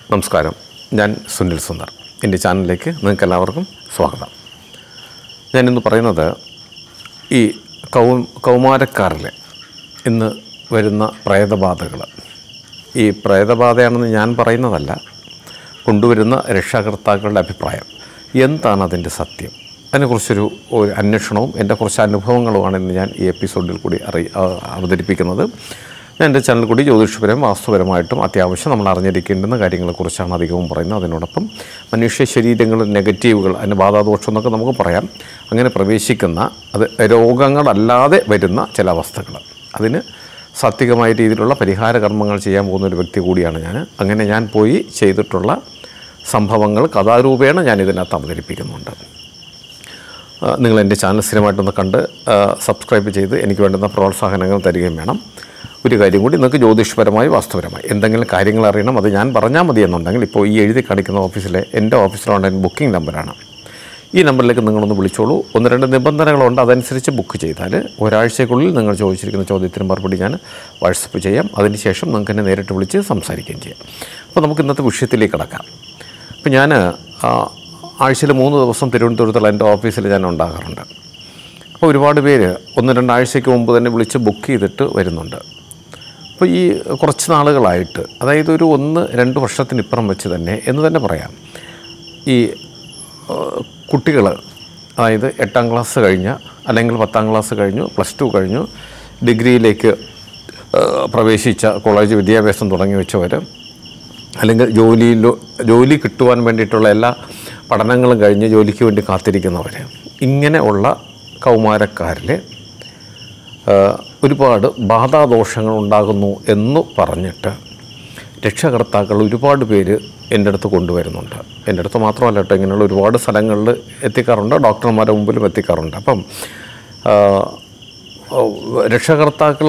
നമസ്കാരം ഞാൻ സുനിൽ സുന്ദർ എൻ്റെ ചാനലിലേക്ക് നിങ്ങൾക്ക് എല്ലാവർക്കും സ്വാഗതം ഞാനിന്ന് പറയുന്നത് ഈ കൗ കൗമാരക്കാരിൽ ഇന്ന് വരുന്ന പ്രേതബാധകൾ ഈ പ്രേതബാധയാണെന്ന് ഞാൻ പറയുന്നതല്ല കൊണ്ടുവരുന്ന രക്ഷാകർത്താക്കളുടെ അഭിപ്രായം എന്താണ് അതിൻ്റെ സത്യം അതിനെക്കുറിച്ചൊരു ഒരു അന്വേഷണവും എൻ്റെ കുറച്ച് അനുഭവങ്ങളുമാണ് ഇന്ന് ഞാൻ ഈ എപ്പിസോഡിൽ കൂടി അറി ആ- അവതരിപ്പിക്കുന്നത് ഞാൻ എൻ്റെ ചാനൽ കൂടി ജ്യോതിഷപരം വാസ്തുപരമായിട്ടും അത്യാവശ്യം നമ്മൾ അറിഞ്ഞിരിക്കേണ്ടുന്ന കാര്യങ്ങളെക്കുറിച്ചാണ് അധികവും പറയുന്നത് അതിനോടൊപ്പം മനുഷ്യ ശരീരങ്ങളിൽ നെഗറ്റീവുകൾ അതിന് ബാധാദോഷം എന്നൊക്കെ നമുക്ക് പറയാം അങ്ങനെ പ്രവേശിക്കുന്ന അത് രോഗങ്ങളല്ലാതെ വരുന്ന ചില അവസ്ഥകൾ അതിന് സാത്വികമായ രീതിയിലുള്ള പരിഹാര കർമ്മങ്ങൾ ചെയ്യാൻ പോകുന്ന ഒരു വ്യക്തി കൂടിയാണ് ഞാൻ അങ്ങനെ ഞാൻ പോയി ചെയ്തിട്ടുള്ള സംഭവങ്ങൾ കഥാരൂപേണ ഞാൻ ഇതിനകത്ത് അവതരിപ്പിക്കുന്നുണ്ട് ആ, നിങ്ങൾ എൻ്റെ ചാനൽ സ്ഥിരമായിട്ടൊന്ന് കണ്ട് ആ, സബ്സ്ക്രൈബ് ചെയ്ത് എനിക്ക് വേണ്ടുന്ന പ്രോത്സാഹനങ്ങൾ തരികയും വേണം ഒരു കാര്യം കൂടി നിങ്ങൾക്ക് ജ്യോതിഷപരമായി വാസ്തുപരമായി എന്തെങ്കിലും കാര്യങ്ങൾ അറിയണം അത് ഞാൻ പറഞ്ഞാൽ മതി എന്നുണ്ടെങ്കിൽ ഇപ്പോൾ ഈ എഴുതി കാണിക്കുന്ന ഓഫീസിലെ എൻ്റെ ഓഫീസിലുള്ള എൻ്റെ ബുക്കിംഗ് നമ്പറാണ് ഈ നമ്പറിലേക്ക് നിങ്ങളൊന്ന് വിളിച്ചോളൂ ഒന്ന് രണ്ട് നിബന്ധനകളുണ്ട് അതനുസരിച്ച് ബുക്ക് ചെയ്താൽ ഒരാഴ്ചയ്ക്കുള്ളിൽ നിങ്ങൾ ചോദിച്ചിരിക്കുന്ന ചോദ്യത്തിന് മറുപടി ഞാൻ വാട്സപ്പ് ചെയ്യാം അതിനുശേഷം നിങ്ങൾക്ക് എന്നെ നേരിട്ട് വിളിച്ച് സംസാരിക്കുകയും ചെയ്യാം അപ്പോൾ നമുക്ക് ഇന്നത്തെ വിഷയത്തിലേക്ക് കിടക്കാം അപ്പോൾ ഞാൻ ആഴ്ചയിൽ മൂന്ന് ദിവസം തിരുവനന്തപുരത്തുള്ള എൻ്റെ ഓഫീസിൽ ഞാൻ ഉണ്ടാകാറുണ്ട് അപ്പോൾ ഒരുപാട് പേര് ഒന്ന് രണ്ടാഴ്ചയ്ക്ക് മുമ്പ് തന്നെ വിളിച്ച് ബുക്ക് ചെയ്തിട്ട് വരുന്നുണ്ട് അപ്പോൾ ഈ കുറച്ച് നാളുകളായിട്ട് അതായത് ഒരു ഒന്ന് രണ്ട് വർഷത്തിനിപ്പുറം വെച്ച് തന്നെ എന്ന് തന്നെ പറയാം ഈ കുട്ടികൾ അതായത് എട്ടാം ക്ലാസ് കഴിഞ്ഞ അല്ലെങ്കിൽ പത്താം ക്ലാസ് കഴിഞ്ഞു പ്ലസ് ടു കഴിഞ്ഞു ഡിഗ്രിയിലേക്ക് ആ, പ്രവേശിച്ച കോളേജ് വിദ്യാഭ്യാസം തുടങ്ങി വെച്ചവർ അല്ലെങ്കിൽ ജോലിയിലോ ജോലി കിട്ടുവാൻ വേണ്ടിയിട്ടുള്ള എല്ലാ പഠനങ്ങളും കഴിഞ്ഞ് ജോലിക്ക് വേണ്ടി കാത്തിരിക്കുന്നവർ ഇങ്ങനെ ഉള്ള കൗമാരക്കാരിൽ ആ, ഒരുപാട് ബാധാദോഷങ്ങൾ ഉണ്ടാകുന്നു എന്ന് പറഞ്ഞിട്ട് രക്ഷകർത്താക്കൾ ഒരുപാട് പേര് എൻ്റെ അടുത്ത് കൊണ്ടുവരുന്നുണ്ട് എൻ്റെ അടുത്ത് മാത്രമല്ല കേട്ടോ ഇങ്ങനെയുള്ള ഒരുപാട് സ്ഥലങ്ങളിൽ എത്തിക്കാറുണ്ട് ഡോക്ടർമാരുടെ മുമ്പിലും എത്തിക്കാറുണ്ട് അപ്പം ആ, രക്ഷകർത്താക്കൾ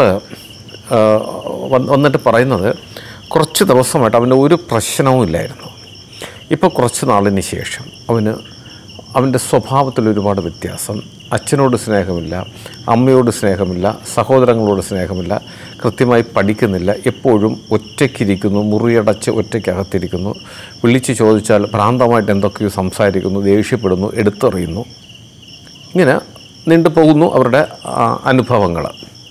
വന്നിട്ട് പറയുന്നത് കുറച്ച് ദിവസമായിട്ട് അവൻ്റെ ഒരു പ്രശ്നവും ഇല്ലായിരുന്നു ഇപ്പോൾ കുറച്ച് നാളിന് ശേഷം അവന് അവൻ്റെ സ്വഭാവത്തിൽ ഒരുപാട് വ്യത്യാസം അച്ഛനോട് സ്നേഹമില്ല അമ്മയോട് സ്നേഹമില്ല സഹോദരങ്ങളോട് സ്നേഹമില്ല കൃത്യമായി പഠിക്കുന്നില്ല എപ്പോഴും ഒറ്റയ്ക്കിരിക്കുന്നു മുറിയടച്ച് ഒറ്റയ്ക്കകത്തിരിക്കുന്നു വിളിച്ച് ചോദിച്ചാൽ ഭ്രാന്തമായിട്ട് എന്തൊക്കെയോ സംസാരിക്കുന്നു ദേഷ്യപ്പെടുന്നു എടുത്തെറിയുന്നു ഇങ്ങനെ നീണ്ടുപോകുന്നു അവരുടെ അനുഭവങ്ങൾ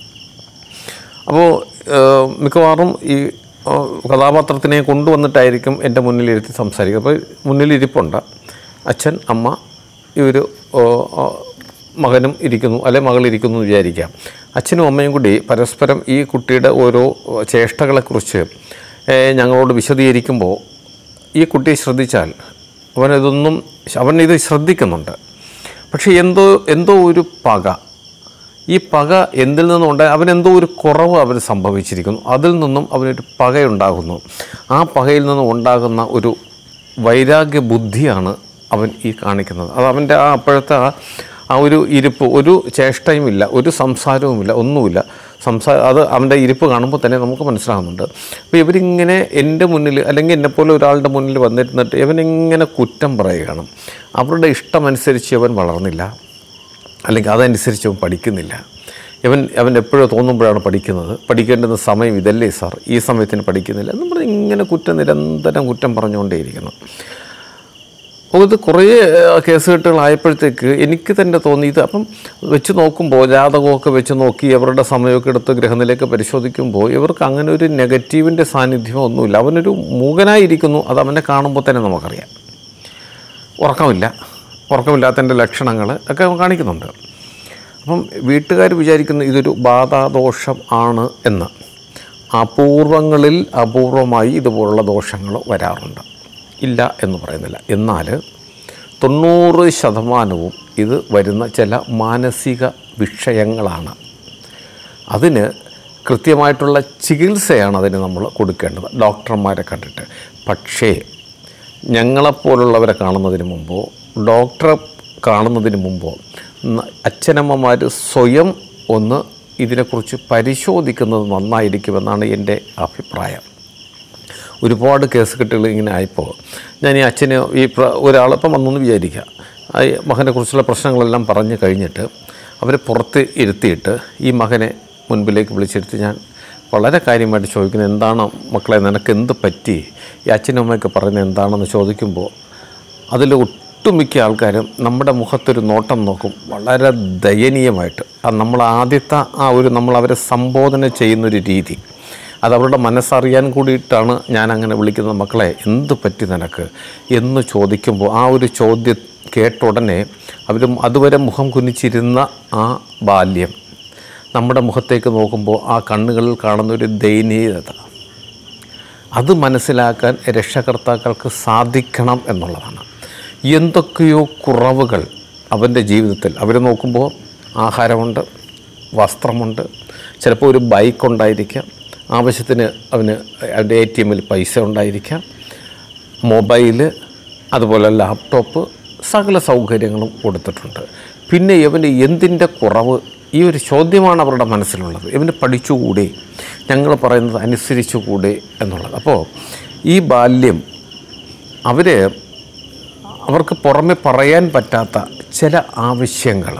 അപ്പോൾ ഏഹ്, മിക്കവാറും ഈ ഏഹ്, കഥാപാത്രത്തിനെ കൊണ്ടുവന്നിട്ടായിരിക്കും എൻ്റെ മുന്നിലിരുത്തി സംസാരിക്കുക അപ്പോൾ മുന്നിലിരിപ്പുണ്ട് അച്ഛൻ അമ്മ ഇവർ മകനും ഇരിക്കുന്നു അല്ലെ മകളിരിക്കുന്നു എന്ന് വിചാരിക്കാം അച്ഛനും അമ്മയും കൂടി പരസ്പരം ഈ കുട്ടിയുടെ ഓരോ ചേഷ്ടകളെക്കുറിച്ച് ഏഹ്, ഞങ്ങളോട് വിശദീകരിക്കുമ്പോൾ ഈ കുട്ടിയെ ശ്രദ്ധിച്ചാൽ അവനിതൊന്നും അവൻ ഇത് ശ്രദ്ധിക്കുന്നുണ്ട് പക്ഷേ എന്തോ എന്തോ ഒരു പക ഈ പക എന്തിൽ നിന്നുണ്ട് അവനെന്തോ ഒരു കുറവ് അവന് സംഭവിച്ചിരിക്കുന്നു അതിൽ നിന്നും അവനൊരു പകയുണ്ടാകുന്നു ആ പകയിൽ നിന്നും ഉണ്ടാകുന്ന ഒരു വൈരാഗ്യ ബുദ്ധിയാണ് അവൻ ഈ കാണിക്കുന്നത് അത് അവൻ്റെ ആ അപ്പോഴത്തെ ആ ആ ഒരു ഇരിപ്പ് ഒരു ചേഷ്ടയുമില്ല ഒരു സംസാരവുമില്ല ഒന്നുമില്ല സംസാ അത് അവൻ്റെ ഇരിപ്പ് കാണുമ്പോൾ തന്നെ നമുക്ക് മനസ്സിലാകുന്നുണ്ട് അപ്പോൾ ഇവരിങ്ങനെ എൻ്റെ മുന്നിൽ അല്ലെങ്കിൽ എന്നെപ്പോലെ ഒരാളുടെ മുന്നിൽ വന്നിരുന്നിട്ട് ഇവനിങ്ങനെ കുറ്റം പറയുകയാണ് അവരുടെ ഇഷ്ടമനുസരിച്ച് അവൻ വളർന്നില്ല അല്ലെങ്കിൽ അതനുസരിച്ച് അവൻ പഠിക്കുന്നില്ല ഇവൻ അവൻ എപ്പോഴോ തോന്നുമ്പോഴാണ് പഠിക്കുന്നത് പഠിക്കേണ്ടുന്ന സമയം ഇതല്ലേ സാർ ഈ സമയത്തിന് പഠിക്കുന്നില്ല എന്ന് പറഞ്ഞ് ഇങ്ങനെ കുറ്റം നിരന്തരം കുറ്റം പറഞ്ഞുകൊണ്ടേയിരിക്കുന്നു അപ്പോൾ ഇത് കുറേ ആ, കേസുകെട്ടുകളായപ്പോഴത്തേക്ക് എനിക്ക് തന്നെ തോന്നി ഇത് അപ്പം വെച്ച് നോക്കുമ്പോൾ ജാതകമൊക്കെ വെച്ച് നോക്കി അവരുടെ സമയമൊക്കെ എടുത്ത് ഗ്രഹനിലേക്ക് പരിശോധിക്കുമ്പോൾ ഇവർക്ക് അങ്ങനെ ഒരു നെഗറ്റീവിൻ്റെ സാന്നിധ്യമോ ഒന്നുമില്ല അവനൊരു മൂകനായിരിക്കുന്നു അത് അവനെ കാണുമ്പോൾ തന്നെ നമുക്കറിയാം ഉറക്കമില്ല ഉറക്കമില്ലാത്തതിൻ്റെ ലക്ഷണങ്ങൾ ഒക്കെ അവൻ കാണിക്കുന്നുണ്ട് അപ്പം വീട്ടുകാർ വിചാരിക്കുന്നു ഇതൊരു ബാധാദോഷം ആണ് എന്ന് അപൂർവങ്ങളിൽ അപൂർവമായി ഇതുപോലുള്ള ദോഷങ്ങൾ വരാറുണ്ട് ഇല്ല എന്ന് പറയുന്നില്ല എന്നാൽ തൊണ്ണൂറ് ശതമാനവും ഇത് വരുന്ന ചില മാനസിക വിഷയങ്ങളാണ് അതിന് കൃത്യമായിട്ടുള്ള ചികിത്സയാണ് അതിന് നമ്മൾ കൊടുക്കേണ്ടത് ഡോക്ടർമാരെ കണ്ടിട്ട് പക്ഷേ ഞങ്ങളെപ്പോലുള്ളവരെ കാണുന്നതിന് മുമ്പോ ഡോക്ടറെ കാണുന്നതിന് മുമ്പോ ന- അച്ഛനമ്മമാർ സ്വയം ഒന്ന് ഇതിനെക്കുറിച്ച് പരിശോധിക്കുന്നത് നന്നായിരിക്കുമെന്നാണ് എൻ്റെ അഭിപ്രായം ഒരുപാട് കേസ് കെട്ടുകൾ ഇങ്ങനെ ആയപ്പോൾ ഞാൻ ഈ അച്ഛന് ഈ പ്ര- ഒരാളിപ്പം വന്നെന്ന് വിചാരിക്കുക ആ ഈ മകനെക്കുറിച്ചുള്ള പ്രശ്നങ്ങളെല്ലാം പറഞ്ഞു കഴിഞ്ഞിട്ട് അവരെ പുറത്ത് ഇരുത്തിയിട്ട് ഈ മകനെ മുൻപിലേക്ക് വിളിച്ചിരുത്തി ഞാൻ വളരെ കാര്യമായിട്ട് ചോദിക്കുന്നത് എന്താണ് മക്കളെ നിനക്ക് എന്ത് പറ്റി ഈ അച്ഛനും അമ്മയൊക്കെ പറയുന്നത് എന്താണെന്ന് ചോദിക്കുമ്പോൾ അതിൽ ഒട്ടുമിക്ക ആൾക്കാരും നമ്മുടെ മുഖത്തൊരു നോട്ടം നോക്കും വളരെ ദയനീയമായിട്ട് ആ നമ്മൾ ആദ്യത്തെ ആ ഒരു നമ്മൾ അവരെ സംബോധന ചെയ്യുന്നൊരു രീതി അത് അവരുടെ മനസ്സറിയാൻ കൂടിയിട്ടാണ് ഞാൻ അങ്ങനെ വിളിക്കുന്നത് മക്കളെ എന്ത് പറ്റി നിനക്ക് എന്ന് ചോദിക്കുമ്പോൾ ആ ഒരു ചോദ്യം കേട്ട ഉടനെ അവർ അതുവരെ മുഖം കുനിച്ചിരുന്ന ആ ബാല്യം നമ്മുടെ മുഖത്തേക്ക് നോക്കുമ്പോൾ ആ കണ്ണുകളിൽ കാണുന്ന ഒരു ദയനീയത അത് മനസ്സിലാക്കാൻ രക്ഷകർത്താക്കൾക്ക് സാധിക്കണം എന്നുള്ളതാണ് എന്തൊക്കെയോ കുറവുകൾ അവൻ്റെ ജീവിതത്തിൽ അവർ നോക്കുമ്പോൾ ആഹാരമുണ്ട് വസ്ത്രമുണ്ട് ചിലപ്പോൾ ഒരു ബൈക്ക് ഉണ്ടായിരിക്കാം ആവശ്യത്തിന് അവന് അവൻ്റെ എ ടി എമ്മിൽ പൈസ ഉണ്ടായിരിക്കാം മൊബൈല് അതുപോലെ ലാപ്ടോപ്പ് സകല സൗകര്യങ്ങളും കൊടുത്തിട്ടുണ്ട് പിന്നെ ഇവന് എന്തിൻ്റെ കുറവ് ഈ ഒരു ചോദ്യമാണ് അവരുടെ മനസ്സിലുള്ളത് ഇവന് പഠിച്ചുകൂടെ ഞങ്ങൾ പറയുന്നത് അനുസരിച്ചുകൂടെ എന്നുള്ളത് അപ്പോൾ ഈ ബാല്യം അവർ അവർക്ക് പുറമെ പറയാൻ പറ്റാത്ത ചില ആവശ്യങ്ങൾ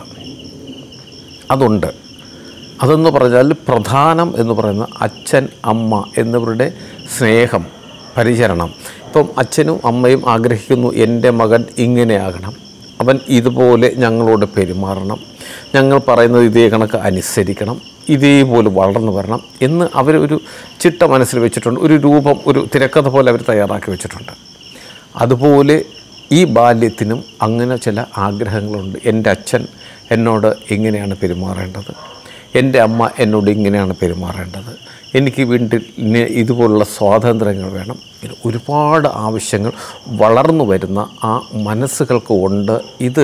അതുണ്ട് അതെന്ന് പറഞ്ഞാൽ പ്രധാനം എന്ന് പറയുന്ന അച്ഛൻ അമ്മ എന്നിവരുടെ സ്നേഹം പരിചരണം ഇപ്പം അച്ഛനും അമ്മയും ആഗ്രഹിക്കുന്നു എൻ്റെ മകൻ ഇങ്ങനെയാകണം അവൻ ഇതുപോലെ ഞങ്ങളോട് പെരുമാറണം ഞങ്ങൾ പറയുന്നത് ഇതേ കണക്ക് അനുസരിക്കണം ഇതേപോലെ വളർന്നു വരണം എന്ന് അവർ ഒരു ചിട്ട മനസ്സിൽ വെച്ചിട്ടുണ്ട് ഒരു രൂപം ഒരു തിരക്കഥ പോലെ അവർ തയ്യാറാക്കി വെച്ചിട്ടുണ്ട് അതുപോലെ ഈ ബാല്യത്തിനും അങ്ങനെ ചില ആഗ്രഹങ്ങളുണ്ട് എൻ്റെ അച്ഛൻ എന്നോട് എങ്ങനെയാണ് പെരുമാറേണ്ടത് എൻ്റെ അമ്മ എന്നോട് ഇങ്ങനെയാണ് പെരുമാറേണ്ടത് എനിക്ക് വീട്ടിൽ ഇനി ഇതുപോലുള്ള സ്വാതന്ത്ര്യങ്ങൾ വേണം ഇങ്ങനെ ഒരുപാട് ആവശ്യങ്ങൾ വളർന്നു വരുന്ന ആ മനസ്സുകൾക്ക് ഉണ്ട് ഇത്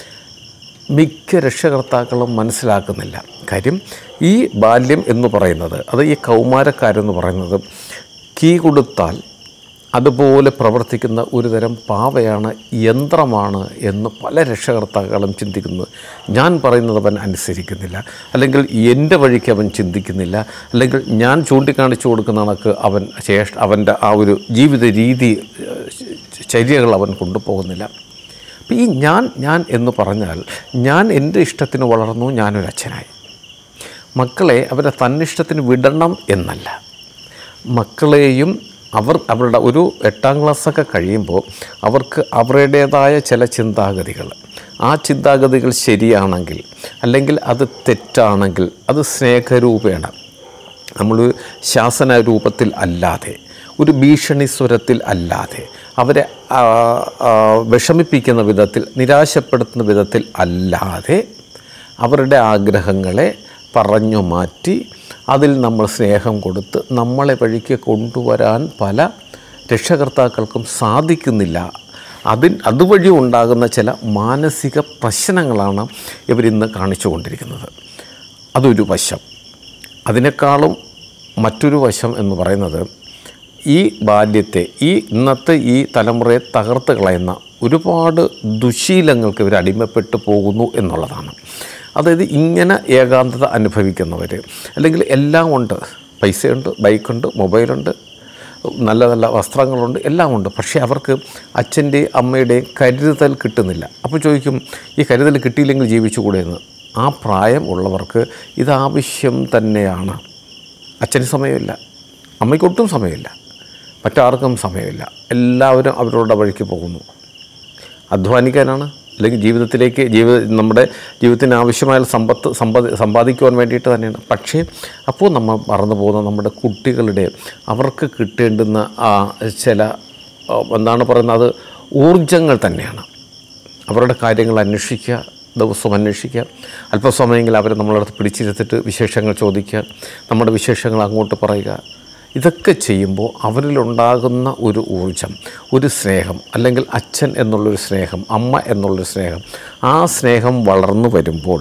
മിക്ക രക്ഷകർത്താക്കളും മനസ്സിലാക്കുന്നില്ല കാര്യം ഈ ബാല്യം എന്ന് പറയുന്നത് അത് ഈ കൗമാരക്കാരെന്ന് പറയുന്നത് കീ കൊടുത്താൽ അതുപോലെ പ്രവർത്തിക്കുന്ന ഒരു തരം പാവയാണ് യന്ത്രമാണ് എന്ന് പല രക്ഷകർത്താക്കളും ചിന്തിക്കുന്നു ഞാൻ പറയുന്നത് അവൻ അനുസരിക്കുന്നില്ല അല്ലെങ്കിൽ എൻ്റെ വഴിക്ക് അവൻ ചിന്തിക്കുന്നില്ല അല്ലെങ്കിൽ ഞാൻ ചൂണ്ടിക്കാണിച്ചു കൊടുക്കുന്ന കണക്ക് അവൻ ശേഷ അവൻ്റെ ആ ഒരു ജീവിത രീതി ഏഹ്, ചര്യകൾ അവൻ കൊണ്ടുപോകുന്നില്ല അപ്പം ഈ ഞാൻ ഞാൻ എന്ന് പറഞ്ഞാൽ ഞാൻ എൻ്റെ ഇഷ്ടത്തിന് വളർന്നു ഞാനൊരു അച്ഛനായി മക്കളെ അവരെ തന്നിഷ്ടത്തിന് വിടണം എന്നല്ല മക്കളെയും അവർ അവരുടെ ഒരു എട്ടാം ക്ലാസ്സൊക്കെ കഴിയുമ്പോൾ അവർക്ക് അവരുടേതായ ചില ചിന്താഗതികൾ ആ ചിന്താഗതികൾ ശരിയാണെങ്കിൽ അല്ലെങ്കിൽ അത് തെറ്റാണെങ്കിൽ അത് സ്നേഹരൂപേണ നമ്മൾ ശാസന രൂപത്തിൽ അല്ലാതെ ഒരു ഭീഷണി സ്വരത്തിൽ അല്ലാതെ അവരെ ആ, ആ, വിഷമിപ്പിക്കുന്ന വിധത്തിൽ നിരാശപ്പെടുത്തുന്ന വിധത്തിൽ അല്ലാതെ അവരുടെ ആഗ്രഹങ്ങളെ പറഞ്ഞു മാറ്റി അതിൽ നമ്മൾ സ്നേഹം കൊടുത്ത് നമ്മളെ വഴിക്ക് കൊണ്ടുവരാൻ പല രക്ഷകർത്താക്കൾക്കും സാധിക്കുന്നില്ല അതിൻ അതുവഴി ഉണ്ടാകുന്ന ചില മാനസിക പ്രശ്നങ്ങളാണ് ഇവരിന്ന് കാണിച്ചു കൊണ്ടിരിക്കുന്നത് അതൊരു വശം അതിനേക്കാളും മറ്റൊരു വശം എന്ന് പറയുന്നത് ഈ ബാല്യത്തെ ഈ ഇന്നത്തെ ഈ തലമുറയെ തകർത്ത് കളയുന്ന ഒരുപാട് ദുശീലങ്ങൾക്ക് ഇവർ അടിമപ്പെട്ടു പോകുന്നു എന്നുള്ളതാണ് അതായത് ഇങ്ങനെ ഏകാന്തത അനുഭവിക്കുന്നവർ അല്ലെങ്കിൽ എല്ലാം ഉണ്ട് പൈസയുണ്ട് ബൈക്കുണ്ട് മൊബൈലുണ്ട് നല്ല നല്ല വസ്ത്രങ്ങളുണ്ട് എല്ലാം ഉണ്ട് പക്ഷേ അവർക്ക് അച്ഛൻ്റെയും അമ്മയുടെയും കരുതൽ കിട്ടുന്നില്ല അപ്പോൾ ചോദിക്കും ഈ കരുതൽ കിട്ടിയില്ലെങ്കിൽ ജീവിച്ചുകൂടെ എന്ന് ആ പ്രായം ഉള്ളവർക്ക് ഇതാവശ്യം തന്നെയാണ് അച്ഛന് സമയമില്ല അമ്മയ്ക്ക് ഒട്ടും സമയമില്ല മറ്റാർക്കും സമയമില്ല എല്ലാവരും അവരുടെ വഴിക്ക് പോകുന്നു അധ്വാനിക്കാനാണ് അല്ലെങ്കിൽ ജീവിതത്തിലേക്ക് ജീവിത നമ്മുടെ ജീവിതത്തിന് ആവശ്യമായ സമ്പത്ത് സമ്പാദി സമ്പാദിക്കുവാൻ വേണ്ടിയിട്ട് തന്നെയാണ് പക്ഷേ അപ്പോൾ നമ്മൾ മറന്നു പോകുന്ന നമ്മുടെ കുട്ടികളുടെ അവർക്ക് കിട്ടേണ്ടുന്ന ആ ചില ആ, എന്താണ് പറയുന്നത് അത് ഊർജങ്ങൾ തന്നെയാണ് അവരുടെ കാര്യങ്ങൾ അന്വേഷിക്കുക ദിവസവും അന്വേഷിക്കുക അല്പസമയമെങ്കിൽ അവരെ നമ്മളടുത്ത് പിടിച്ചിരുത്തിട്ട് വിശേഷങ്ങൾ ചോദിക്കുക നമ്മുടെ വിശേഷങ്ങൾ അങ്ങോട്ട് പറയുക ഇതൊക്കെ ചെയ്യുമ്പോൾ അവരിലുണ്ടാകുന്ന ഒരു ഊർജം ഒരു സ്നേഹം അല്ലെങ്കിൽ അച്ഛൻ എന്നുള്ളൊരു സ്നേഹം അമ്മ എന്നുള്ളൊരു സ്നേഹം ആ സ്നേഹം വളർന്നു വരുമ്പോൾ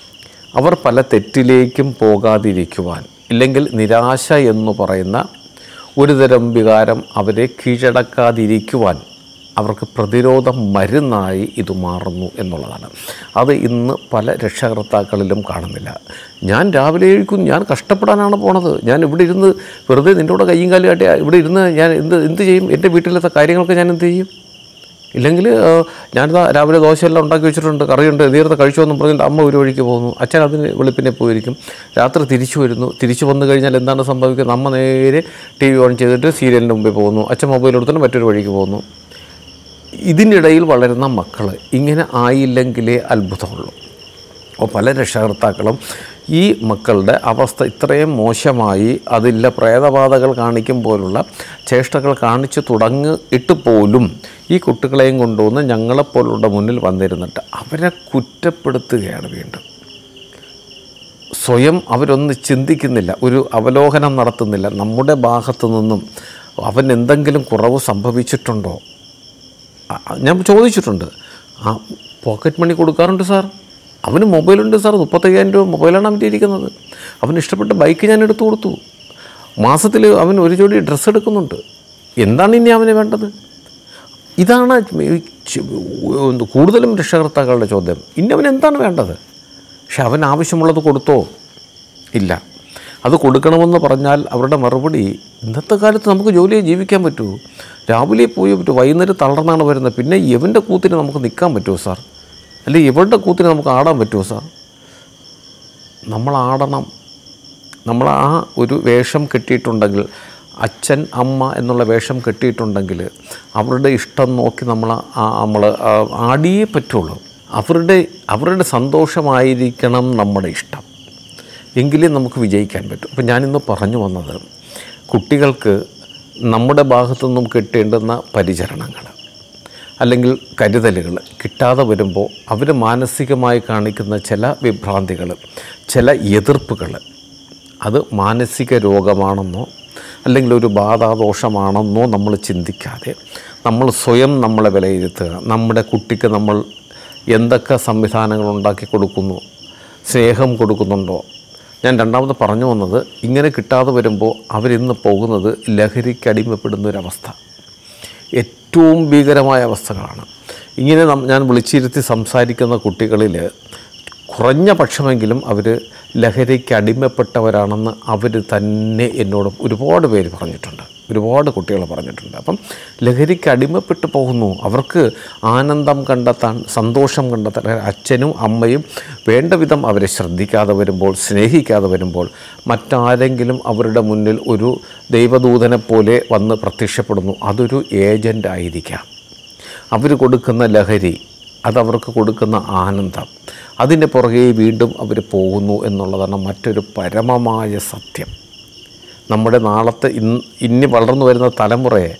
അവർ പല തെറ്റിലേക്കും പോകാതിരിക്കുവാൻ ഇല്ലെങ്കിൽ നിരാശ എന്ന് പറയുന്ന ഒരുതരം വികാരം അവരെ കീഴടക്കാതിരിക്കുവാൻ അവർക്ക് പ്രതിരോധ മരുന്നായി ഇത് മാറുന്നു എന്നുള്ളതാണ് അത് ഇന്ന് പല രക്ഷകർത്താക്കളിലും കാണുന്നില്ല ഞാൻ രാവിലെ എഴുക്കും ഞാൻ കഷ്ടപ്പെടാനാണ് പോണത് ഞാൻ ഇവിടെ ഇരുന്ന് വെറുതെ നിൻ്റെ കൂടെ കയ്യും കാലും കാട്ടി ഇവിടെ ഇരുന്ന് ഞാൻ എന്ത് എന്ത് ചെയ്യും എൻ്റെ വീട്ടിലത്തെ കാര്യങ്ങളൊക്കെ ഞാൻ എന്ത് ചെയ്യും ഇല്ലെങ്കിൽ ആ, ഞാനിതാ രാവിലെ ദോശയെല്ലാം ഉണ്ടാക്കി വെച്ചിട്ടുണ്ട് കറിയുണ്ട് തീർത്ത് കഴിച്ചു എന്ന് പറഞ്ഞിട്ട് അമ്മ ഒരു വഴിക്ക് പോകുന്നു അച്ഛൻ അതിന് വെളുപ്പിനെ പോയിരിക്കും രാത്രി തിരിച്ചു വരുന്നു തിരിച്ചു വന്നു കഴിഞ്ഞാൽ എന്താണ് സംഭവിക്കുന്നത് അമ്മ നേരെ ടി വി ഓൺ ചെയ്തിട്ട് സീരിയലിൻ്റെ മുമ്പിൽ പോകുന്നു അച്ഛൻ മൊബൈൽ എടുത്തിട്ട് മറ്റൊരു വഴിക്ക് പോകുന്നു ഇതിനിടയിൽ വളരുന്ന മക്കൾ ഇങ്ങനെ ആയില്ലെങ്കിലേ അത്ഭുതമുള്ളൂ അപ്പോൾ പല രക്ഷകർത്താക്കളും ഈ മക്കളുടെ അവസ്ഥ ഇത്രയും മോശമായി അതില്ല പ്രേതബാധകൾ കാണിക്കും പോലുള്ള ചേഷ്ടകൾ കാണിച്ചു തുടങ്ങിയിട്ട് പോലും ഈ കുട്ടികളെയും കൊണ്ടുവന്ന് ഞങ്ങളെപ്പോലുള്ള മുന്നിൽ വന്നിരുന്നിട്ട് അവരെ കുറ്റപ്പെടുത്തുകയാണ് വീണ്ടും സ്വയം അവരൊന്ന് ചിന്തിക്കുന്നില്ല ഒരു അവലോകനം നടത്തുന്നില്ല നമ്മുടെ ഭാഗത്തു നിന്നും അവൻ എന്തെങ്കിലും കുറവ് സംഭവിച്ചിട്ടുണ്ടോ ആ- ആ, ഞാൻ ചോദിച്ചിട്ടുണ്ട് ആ പോക്കറ്റ് മണി കൊടുക്കാറുണ്ട് സാർ അവന് മൊബൈലുണ്ട് സാർ മുപ്പത്തയ്യായിരം രൂപ മൊബൈലാണ് അവൻ്റെ ഇരിക്കുന്നത് അവന് ഇഷ്ടപ്പെട്ട ബൈക്ക് ഞാൻ എടുത്തു കൊടുത്തു മാസത്തിൽ അവൻ ഒരു ജോഡി ഡ്രസ്സ് എടുക്കുന്നുണ്ട് എന്താണ് ഇനി അവന് വേണ്ടത് ഇതാണ് ഈ ചി- എന്ത് കൂടുതലും രക്ഷകർത്താക്കളുടെ ചോദ്യം ഇനി അവൻ എന്താണ് വേണ്ടത് പക്ഷെ അവൻ ആവശ്യമുള്ളത് കൊടുത്തോ ഇല്ല അത് കൊടുക്കണമെന്ന് പറഞ്ഞാൽ അവരുടെ മറുപടി ഇന്നത്തെ കാലത്ത് നമുക്ക് ജോലിയെ ജീവിക്കാൻ പറ്റൂ രാവിലെ പോയി പറ്റൂ വൈകുന്നേരം തളർന്നാണ് വരുന്നത് പിന്നെ ഇവൻ്റെ കൂത്തിന് നമുക്ക് നിൽക്കാൻ പറ്റുമോ സാർ അല്ലെങ്കിൽ ഇവളുടെ കൂത്തിന് നമുക്ക് ആടാൻ പറ്റുമോ സാർ നമ്മൾ ആടണം നമ്മൾ ആ ഒരു വേഷം കെട്ടിയിട്ടുണ്ടെങ്കിൽ അച്ഛൻ അമ്മ എന്നുള്ള വേഷം കെട്ടിയിട്ടുണ്ടെങ്കിൽ അവരുടെ ഇഷ്ടം നോക്കി നമ്മൾ നമ്മൾ ആടിയേ പറ്റുള്ളൂ അവരുടെ അവരുടെ സന്തോഷമായിരിക്കണം നമ്മുടെ ഇഷ്ടം എങ്കിലേ നമുക്ക് വിജയിക്കാൻ പറ്റും അപ്പോൾ ഞാനിന്ന് പറഞ്ഞു വന്നത് കുട്ടികൾക്ക് നമ്മുടെ ഭാഗത്തു നിന്നും കിട്ടേണ്ടുന്ന പരിചരണങ്ങൾ അല്ലെങ്കിൽ കരുതലുകൾ കിട്ടാതെ വരുമ്പോൾ അവർ മാനസികമായി കാണിക്കുന്ന ചില വിഭ്രാന്തികൾ ചില എതിർപ്പുകൾ അത് മാനസിക രോഗമാണെന്നോ അല്ലെങ്കിൽ ഒരു ബാധാദോഷമാണെന്നോ നമ്മൾ ചിന്തിക്കാതെ നമ്മൾ സ്വയം നമ്മളെ വിലയിരുത്തുക നമ്മുടെ കുട്ടിക്ക് നമ്മൾ എന്തൊക്കെ സംവിധാനങ്ങൾ ഉണ്ടാക്കി കൊടുക്കുന്നു സ്നേഹം കൊടുക്കുന്നുണ്ടോ ഞാൻ രണ്ടാമത് പറഞ്ഞു വന്നത് ഇങ്ങനെ കിട്ടാതെ വരുമ്പോൾ അവരിന്ന് പോകുന്നത് ലഹരിക്ക് അടിമപ്പെടുന്ന ഒരവസ്ഥ ഏറ്റവും ഭീകരമായ അവസ്ഥകളാണ് ഇങ്ങനെ നം- ഞാൻ വിളിച്ചിരുത്തി സംസാരിക്കുന്ന കുട്ടികളിൽ കുറഞ്ഞ പക്ഷമെങ്കിലും അവർ ലഹരിക്ക് അടിമപ്പെട്ടവരാണെന്ന് അവർ തന്നെ എന്നോട് ഒരുപാട് പേര് പറഞ്ഞിട്ടുണ്ട് ഒരുപാട് കുട്ടികൾ പറഞ്ഞിട്ടുണ്ട് അപ്പം ലഹരിക്ക് അടിമപ്പെട്ടു പോകുന്നു അവർക്ക് ആനന്ദം കണ്ടെത്താൻ സന്തോഷം കണ്ടെത്താൻ അച്ഛനും അമ്മയും വേണ്ട വിധം അവരെ ശ്രദ്ധിക്കാതെ വരുമ്പോൾ സ്നേഹിക്കാതെ വരുമ്പോൾ മറ്റാരെങ്കിലും അവരുടെ മുന്നിൽ ഒരു ദൈവദൂതനെ പോലെ വന്ന് പ്രത്യക്ഷപ്പെടുന്നു അതൊരു ഏജൻ്റ് ആയിരിക്കാം അവർ കൊടുക്കുന്ന ലഹരി അതവർക്ക് കൊടുക്കുന്ന ആനന്ദം അതിൻ്റെ പുറകെ വീണ്ടും അവർ പോകുന്നു എന്നുള്ളതാണ് മറ്റൊരു പരമമായ സത്യം നമ്മുടെ നാളത്തെ ഇന്ന് ഇനി വളർന്നു വരുന്ന തലമുറയെ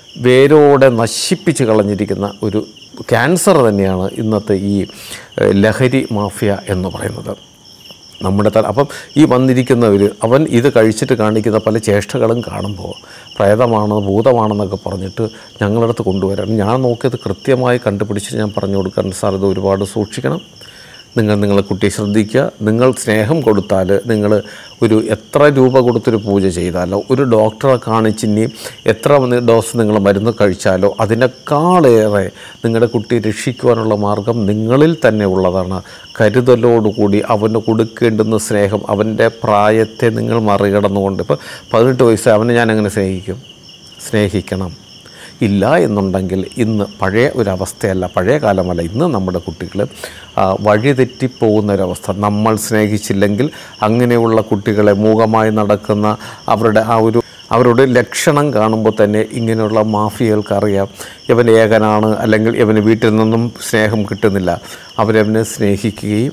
വേരോടെ നശിപ്പിച്ച് കളഞ്ഞിരിക്കുന്ന ഒരു ക്യാൻസർ തന്നെയാണ് ഇന്നത്തെ ഈ ഏഹ്, ലഹരി മാഫിയ എന്ന് പറയുന്നത് നമ്മുടെ തല അപ്പം ഈ വന്നിരിക്കുന്നവർ അവൻ ഇത് കഴിച്ചിട്ട് കാണിക്കുന്ന പല ചേഷ്ടകളും കാണുമ്പോൾ പ്രേതമാണ് ഭൂതമാണെന്നൊക്കെ പറഞ്ഞിട്ട് ഞങ്ങളടുത്ത് കൊണ്ടുവരാൻ ഞാൻ നോക്കിയത് കൃത്യമായി കണ്ടുപിടിച്ചിട്ട് ഞാൻ പറഞ്ഞു കൊടുക്കാൻ സാർ ഇത് ഒരുപാട് സൂക്ഷിക്കണം നിങ്ങൾ നിങ്ങളെ കുട്ടിയെ ശ്രദ്ധിക്കുക നിങ്ങൾ സ്നേഹം കൊടുത്താൽ നിങ്ങൾ ഒരു എത്ര രൂപ കൊടുത്തൊരു പൂജ ചെയ്താലോ ഒരു ഡോക്ടറെ കാണിച്ചിനി എത്ര മ- ഡോസ് നിങ്ങൾ മരുന്ന് കഴിച്ചാലോ അതിനേക്കാളേറെ നിങ്ങളുടെ കുട്ടിയെ രക്ഷിക്കുവാനുള്ള മാർഗം നിങ്ങളിൽ തന്നെ ഉള്ളതാണ് കരുതലോടുകൂടി അവന് കൊടുക്കേണ്ടുന്ന സ്നേഹം അവൻ്റെ പ്രായത്തെ നിങ്ങൾ മറികടന്നുകൊണ്ട് ഇപ്പോൾ പതിനെട്ട് വയസ്സ് അവനെ ഞാൻ എങ്ങനെ സ്നേഹിക്കും സ്നേഹിക്കണം ഇല്ല എന്നുണ്ടെങ്കിൽ ഇന്ന് പഴയ ഒരവസ്ഥയല്ല പഴയ കാലമല്ല ഇന്ന് നമ്മുടെ കുട്ടികൾ വഴിതെറ്റിപ്പോകുന്ന ഒരവസ്ഥ നമ്മൾ സ്നേഹിച്ചില്ലെങ്കിൽ അങ്ങനെയുള്ള കുട്ടികളെ മൂകമായി നടക്കുന്ന അവരുടെ ആ ഒരു അവരുടെ ലക്ഷണം കാണുമ്പോൾ തന്നെ ഇങ്ങനെയുള്ള മാഫിയകൾക്ക് അറിയാം ഇവൻ ഏകനാണ് അല്ലെങ്കിൽ ഇവന് വീട്ടിൽ നിന്നും സ്നേഹം കിട്ടുന്നില്ല അവരവനെ സ്നേഹിക്കുകയും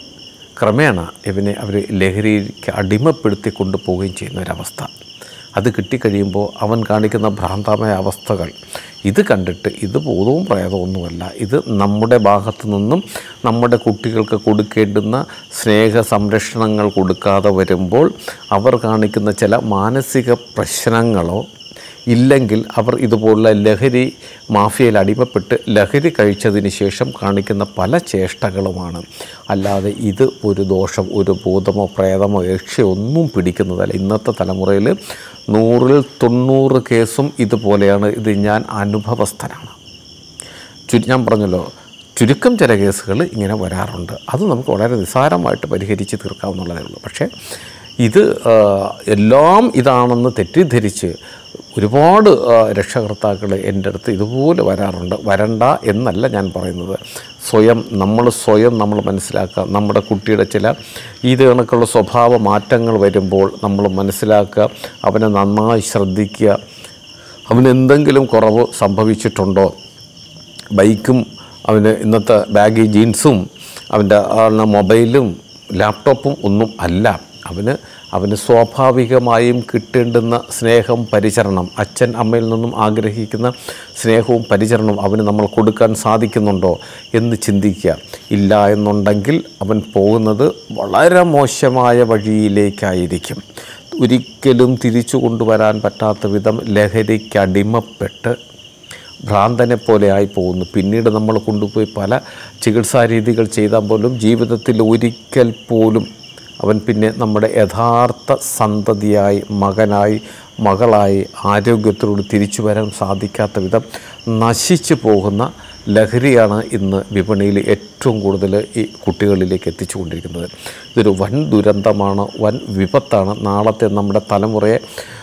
ക്രമേണ ഇവനെ അവർ ലഹരിക്ക് അടിമപ്പെടുത്തി കൊണ്ടുപോവുകയും ചെയ്യുന്ന ഒരവസ്ഥ അത് കിട്ടിക്കഴിയുമ്പോൾ അവൻ കാണിക്കുന്ന ഭ്രാന്തമായ അവസ്ഥകൾ ഇത് കണ്ടിട്ട് ഇത് ഭൂതവും പ്രേതമൊന്നുമല്ല ഇത് നമ്മുടെ ഭാഗത്തു നിന്നും നമ്മുടെ കുട്ടികൾക്ക് കൊടുക്കേണ്ടുന്ന സ്നേഹ സംരക്ഷണങ്ങൾ കൊടുക്കാതെ വരുമ്പോൾ അവർ കാണിക്കുന്ന ചില മാനസിക പ്രശ്നങ്ങളോ ഇല്ലെങ്കിൽ അവർ ഇതുപോലുള്ള ലഹരി മാഫിയയിൽ അടിമപ്പെട്ട് ലഹരി കഴിച്ചതിന് ശേഷം കാണിക്കുന്ന പല ചേഷ്ടകളുമാണ് അല്ലാതെ ഇത് ഒരു ദോഷം ഒരു ഭൂതമോ പ്രേതമോ യക്ഷയോ ഒന്നും പിടിക്കുന്നതല്ല ഇന്നത്തെ തലമുറയിൽ നൂറിൽ തൊണ്ണൂറ് കേസും ഇതുപോലെയാണ് ഇത് ഞാൻ അനുഭവസ്ഥനാണ് ചുരു ഞാൻ പറഞ്ഞല്ലോ ചുരുക്കം ചില കേസുകൾ ഇങ്ങനെ വരാറുണ്ട് അത് നമുക്ക് വളരെ നിസ്സാരമായിട്ട് പരിഹരിച്ച് തീർക്കാവുന്നതേ ഉള്ളൂ പക്ഷേ ഇത് ആ, എല്ലാം ഇതാണെന്ന് തെറ്റിദ്ധരിച്ച് ഒരുപാട് ആ, രക്ഷകർത്താക്കൾ എൻ്റെ അടുത്ത് ഇതുപോലെ വരാറുണ്ട് വരണ്ട എന്നല്ല ഞാൻ പറയുന്നത് സ്വയം നമ്മൾ സ്വയം നമ്മൾ മനസ്സിലാക്കുക നമ്മുടെ കുട്ടിയുടെ ചില ഇത് കണക്കുള്ള സ്വഭാവ മാറ്റങ്ങൾ വരുമ്പോൾ നമ്മൾ മനസ്സിലാക്കുക അവനെ നന്നായി ശ്രദ്ധിക്കുക അവന് എന്തെങ്കിലും കുറവ് സംഭവിച്ചിട്ടുണ്ടോ ബൈക്കും അവന് ഇന്നത്തെ ബാഗി ജീൻസും അവൻ്റെ ആ മൊബൈലും ലാപ്ടോപ്പും ഒന്നും അല്ല അവന് അവന് സ്വാഭാവികമായും കിട്ടേണ്ടുന്ന സ്നേഹം പരിചരണം അച്ഛൻ അമ്മയിൽ നിന്നും ആഗ്രഹിക്കുന്ന സ്നേഹവും പരിചരണവും അവന് നമ്മൾ കൊടുക്കാൻ സാധിക്കുന്നുണ്ടോ എന്ന് ചിന്തിക്കുക ഇല്ല എന്നുണ്ടെങ്കിൽ അവൻ പോകുന്നത് വളരെ മോശമായ വഴിയിലേക്കായിരിക്കും ഒരിക്കലും തിരിച്ചു കൊണ്ടുവരാൻ പറ്റാത്ത വിധം ലഹരിക്കടിമപ്പെട്ട് ഭ്രാന്തനെ പോലെ ആയി പോകുന്നു പിന്നീട് നമ്മൾ കൊണ്ടുപോയി പല ചികിത്സാ രീതികൾ ചെയ്താൽ പോലും ജീവിതത്തിൽ ഒരിക്കൽ പോലും അവൻ പിന്നെ നമ്മുടെ യഥാർത്ഥ സന്തതിയായി മകനായി മകളായി ആരോഗ്യത്തോട് തിരിച്ചു വരാൻ സാധിക്കാത്ത വിധം നശിച്ചു പോകുന്ന ലഹരിയാണ് ഇന്ന് വിപണിയിൽ ഏറ്റവും കൂടുതൽ ഈ കുട്ടികളിലേക്ക് എത്തിച്ചുകൊണ്ടിരിക്കുന്നത് ഇതൊരു വൻ ദുരന്തമാണ് വൻ വിപത്താണ് നാളത്തെ നമ്മുടെ തലമുറയെ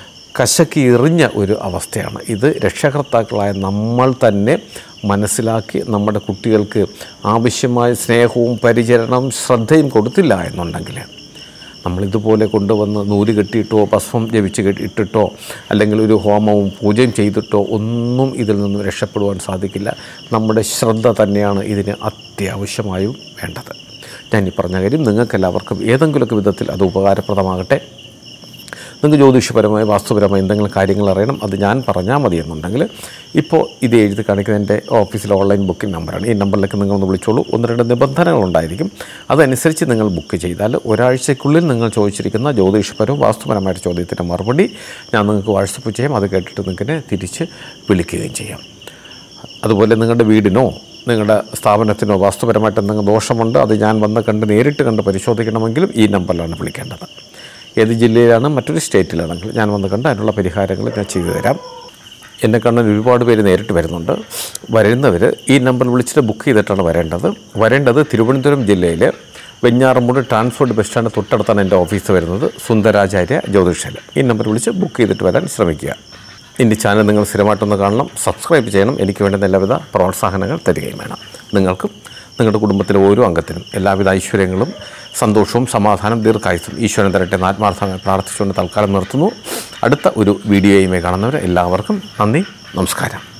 കശക്കി എറിഞ്ഞ ഒരു അവസ്ഥയാണ് ഇത് രക്ഷകർത്താക്കളായ നമ്മൾ തന്നെ മനസ്സിലാക്കി നമ്മുടെ കുട്ടികൾക്ക് ആവശ്യമായ സ്നേഹവും പരിചരണവും ശ്രദ്ധയും കൊടുത്തില്ല എന്നുണ്ടെങ്കിൽ നമ്മളിതുപോലെ കൊണ്ടുവന്ന് നൂല് കെട്ടിയിട്ടോ ഭസ്മം ജപിച്ച് കെട്ടി ഇട്ടിട്ടോ അല്ലെങ്കിൽ ഒരു ഹോമവും പൂജയും ചെയ്തിട്ടോ ഒന്നും ഇതിൽ നിന്നും രക്ഷപ്പെടുവാൻ സാധിക്കില്ല നമ്മുടെ ശ്രദ്ധ തന്നെയാണ് ഇതിന് അത്യാവശ്യമായും വേണ്ടത് ഞാൻ ഈ പറഞ്ഞ കാര്യം നിങ്ങൾക്കെല്ലാവർക്കും ഏതെങ്കിലുമൊക്കെ വിധത്തിൽ അത് ഉപകാരപ്രദമാകട്ടെ നിങ്ങൾക്ക് ജ്യോതിഷപരമായ വാസ്തുപരമായ എന്തെങ്കിലും കാര്യങ്ങൾ അറിയണം അത് ഞാൻ പറഞ്ഞാൽ മതി എന്നുണ്ടെങ്കിൽ ഇപ്പോൾ ഇത് എഴുതി കാണിക്കുന്ന എൻ്റെ ഓഫീസിലെ ഓൺലൈൻ ബുക്കിംഗ് നമ്പറാണ് ഈ നമ്പറിലേക്ക് നിങ്ങളൊന്ന് വിളിച്ചോളൂ ഒന്ന് രണ്ട് നിബന്ധനകളുണ്ടായിരിക്കും അതനുസരിച്ച് നിങ്ങൾ ബുക്ക് ചെയ്താൽ ഒരാഴ്ചയ്ക്കുള്ളിൽ നിങ്ങൾ ചോദിച്ചിരിക്കുന്ന ജ്യോതിഷപരവും വാസ്തുപരമായ ചോദ്യത്തിൻ്റെ മറുപടി ഞാൻ നിങ്ങൾക്ക് വാട്സപ്പ് ചെയ്യാം അത് കേട്ടിട്ട് നിങ്ങൾക്ക് തിരിച്ച് വിളിക്കുകയും ചെയ്യാം അതുപോലെ നിങ്ങളുടെ വീടിനോ നിങ്ങളുടെ സ്ഥാപനത്തിനോ വാസ്തുപരമായിട്ട് എന്തെങ്കിലും ദോഷമുണ്ട് അത് ഞാൻ വന്ന് കണ്ട് നേരിട്ട് കണ്ട് പരിശോധിക്കണമെങ്കിലും ഈ നമ്പറിലാണ് വിളിക്കേണ്ടത് ഏത് ജില്ലയിലാണ് മറ്റൊരു സ്റ്റേറ്റിലാണെങ്കിൽ ഞാൻ വന്ന് കണ്ട് അതിനുള്ള പരിഹാരങ്ങൾ ഞാൻ ചെയ്തു തരാം എന്നെ കാണാൻ ഒരുപാട് പേര് നേരിട്ട് വരുന്നുണ്ട് വരുന്നവർ ഈ നമ്പർ വിളിച്ചിട്ട് ബുക്ക് ചെയ്തിട്ടാണ് വരേണ്ടത് വരേണ്ടത് തിരുവനന്തപുരം ജില്ലയിലെ വെഞ്ഞാറമൂട് ട്രാൻസ്പോർട്ട് ബസ് സ്റ്റാൻഡ് തൊട്ടടുത്താണ് എൻ്റെ ഓഫീസ് വരുന്നത് സുന്ദരാചാര്യ ജ്യോതിഷാല ഈ നമ്പർ വിളിച്ച് ബുക്ക് ചെയ്തിട്ട് വരാൻ ശ്രമിക്കുക എൻ്റെ ചാനൽ നിങ്ങൾ സ്ഥിരമായിട്ടൊന്ന് കാണണം സബ്സ്ക്രൈബ് ചെയ്യണം എനിക്ക് വേണ്ടുന്ന എല്ലാവിധ പ്രോത്സാഹനങ്ങൾ തരികയും വേണം നിങ്ങൾക്കും നിങ്ങളുടെ കുടുംബത്തിലെ ഓരോ അംഗത്തിനും എല്ലാവിധ ഐശ്വര്യങ്ങളും സന്തോഷവും സമാധാനം ദീർഘായുസും ഈശ്വരൻ തരട്ടെ എന്ന് ആത്മാർത്ഥമായി പ്രാർത്ഥിച്ചുകൊണ്ട് തൽക്കാലം നിർത്തുന്നു അടുത്ത ഒരു വീഡിയോയുമായി കാണുന്നവരെ എല്ലാവർക്കും നന്ദി നമസ്കാരം